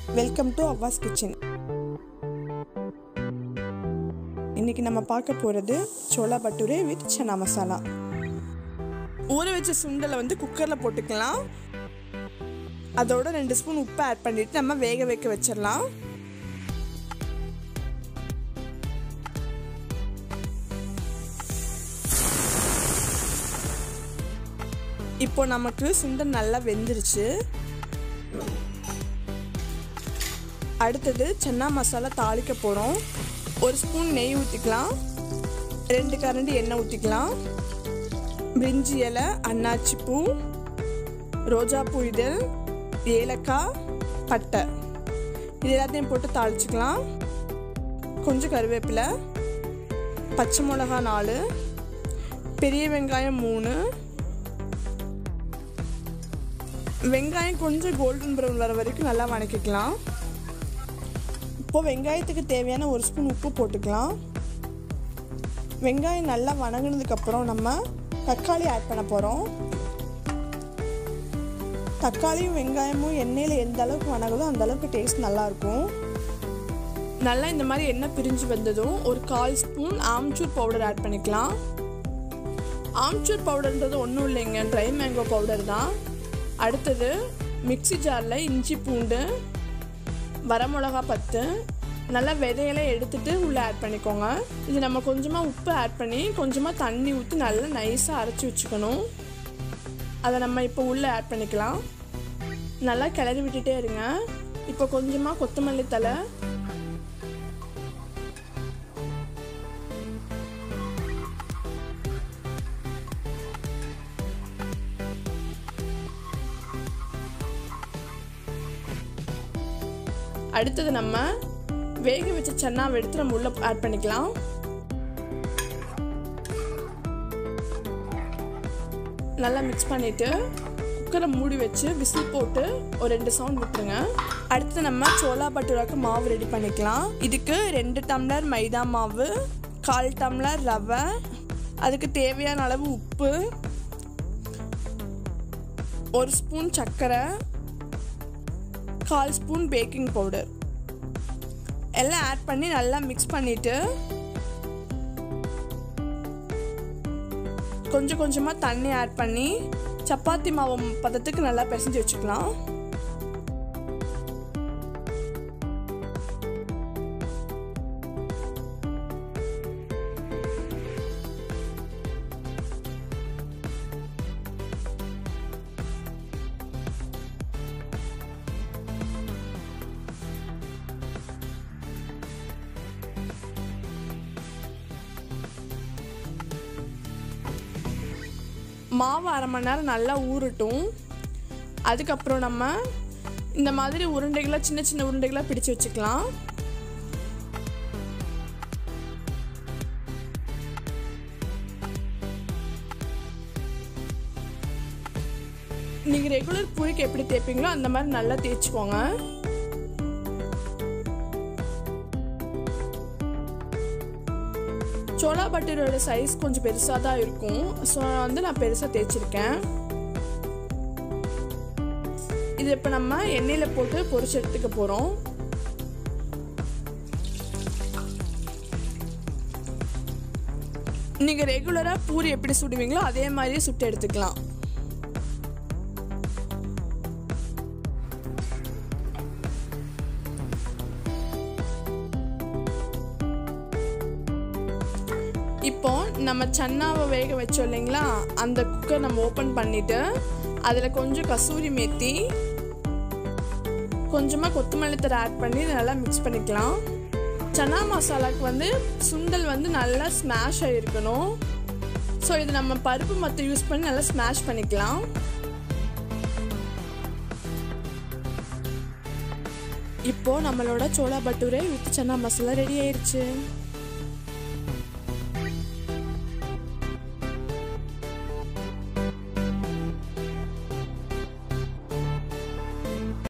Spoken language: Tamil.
வெல்கம் டு அவ்வாஸ் கிச்சன் இன்னைக்கு நம்ம பார்க்க போகிறது சோளா பட்டூரே வித் சனா மசாலா ஊற வச்ச சுண்டலை வந்து குக்கரில் போட்டுக்கலாம் அதோட ரெண்டு ஸ்பூன் உப்பு ஆட் பண்ணிட்டு நம்ம வேக வைக்க வச்சிடலாம் இப்போ நமக்கு சுண்டல் நல்லா வெந்துருச்சு அடுத்தது சன்னா மசாலா தாளிக்க போகிறோம் ஒரு ஸ்பூன் நெய் ஊற்றிக்கலாம் ரெண்டு கரண்டி எண்ணெய் ஊற்றிக்கலாம் பிரிஞ்சி இலை அன்னாச்சி பூ ரோஜாப்பூ இதழ் ஏலக்காய் பட்டை இது எல்லாத்தையும் போட்டு தாளிச்சுக்கலாம் கொஞ்சம் கருவேப்பிலை பச்சை மிளகா நாலு பெரிய வெங்காயம் மூணு வெங்காயம் கொஞ்சம் கோல்டன் ப்ரௌன் வர வரைக்கும் நல்லா வணக்கிக்கலாம் இப்போது வெங்காயத்துக்கு தேவையான ஒரு ஸ்பூன் உப்பு போட்டுக்கலாம் வெங்காயம் நல்லா வணங்கினதுக்கப்புறம் நம்ம தக்காளி ஆட் பண்ண போகிறோம் தக்காளியும் வெங்காயமும் எண்ணெயில் எந்த அளவுக்கு வணங்குதோ அந்த அளவுக்கு டேஸ்ட் நல்லாயிருக்கும் நல்லா இந்த மாதிரி எண்ணெய் பிரிஞ்சு வந்ததும் ஒரு கால் ஸ்பூன் ஆம்ச்சூர் பவுடர் ஆட் பண்ணிக்கலாம் ஆம்ச்சூர் பவுடர்ன்றது ஒன்றும் இல்லைங்க ட்ரை மேங்கோ பவுடர் தான் அடுத்தது மிக்சி ஜாரில் இஞ்சி பூண்டு வரமிளகா பத்து நல்லா விதையெல்லாம் எடுத்துட்டு உள்ளே ஆட் பண்ணிக்கோங்க இது நம்ம கொஞ்சமாக உப்பு ஆட் பண்ணி கொஞ்சமாக தண்ணி ஊற்றி நல்லா நைஸாக அரைச்சி வச்சுக்கணும் அதை நம்ம இப்போ உள்ளே ஆட் பண்ணிக்கலாம் நல்லா கிளறி விட்டுட்டே இருங்க இப்போ கொஞ்சமாக கொத்தமல்லி தலை அடுத்தது நம்ம வேக வச்ச சன்னாவை எடுத்து நம்ம உள்ள ஆட் பண்ணிக்கலாம் நல்லா மிக்ஸ் பண்ணிட்டு குக்கரை மூடி வச்சு விசில் போட்டு ஒரு ரெண்டு சவுண்ட் விட்டுருங்க அடுத்து நம்ம சோளா பட்டூராக்கு மாவு ரெடி பண்ணிக்கலாம் இதுக்கு ரெண்டு டம்ளர் மைதா மாவு கால் டம்ளர் ரவை அதுக்கு தேவையான அளவு உப்பு ஒரு ஸ்பூன் சர்க்கரை கால் ஸ்பூன் பேக்கிங் பவுடர் எல்லாம் ஆட் பண்ணி நல்லா மிக்ஸ் பண்ணிவிட்டு கொஞ்சம் கொஞ்சமாக தண்ணி ஆட் பண்ணி சப்பாத்தி மாவு பதத்துக்கு நல்லா பிசைஞ்சு வச்சுக்கலாம் மாவு அரை மணி நேரம் நல்லா ஊறட்டும் அதுக்கப்புறம் நம்ம இந்த மாதிரி உருண்டைகளாக சின்ன சின்ன உருண்டைகளாக பிடிச்சு வச்சுக்கலாம் நீங்கள் ரெகுலர் புழிக்கு எப்படி தேய்ப்பீங்களோ அந்த மாதிரி நல்லா தேய்ச்சிக்கோங்க சோளா பட்டரோட சைஸ் கொஞ்சம் பெருசாக தான் இருக்கும் ஸோ வந்து நான் பெருசாக தேய்ச்சிருக்கேன் இது இப்போ நம்ம எண்ணெயில் போட்டு பொரிச்சு எடுத்துக்க போகிறோம் நீங்கள் ரெகுலராக பூரி எப்படி சுடுவீங்களோ அதே மாதிரியே சுட்டு எடுத்துக்கலாம் இப்போ நம்ம சன்னாவை வேக வச்சோம் இல்லைங்களா அந்த குக்கர் நம்ம ஓப்பன் பண்ணிவிட்டு அதில் கொஞ்சம் கசூரி மேத்தி கொஞ்சமாக கொத்தமல்லி தரை ஆட் பண்ணி நல்லா மிக்ஸ் பண்ணிக்கலாம் சன்னா மசாலாவுக்கு வந்து சுண்டல் வந்து நல்லா ஸ்மாஷ் ஆகிருக்கணும் ஸோ இது நம்ம பருப்பு மற்ற யூஸ் பண்ணி நல்லா ஸ்மாஷ் பண்ணிக்கலாம் இப்போது நம்மளோட சோளா பட்டூரே வித் சன்னா மசாலா ரெடி ஆயிடுச்சு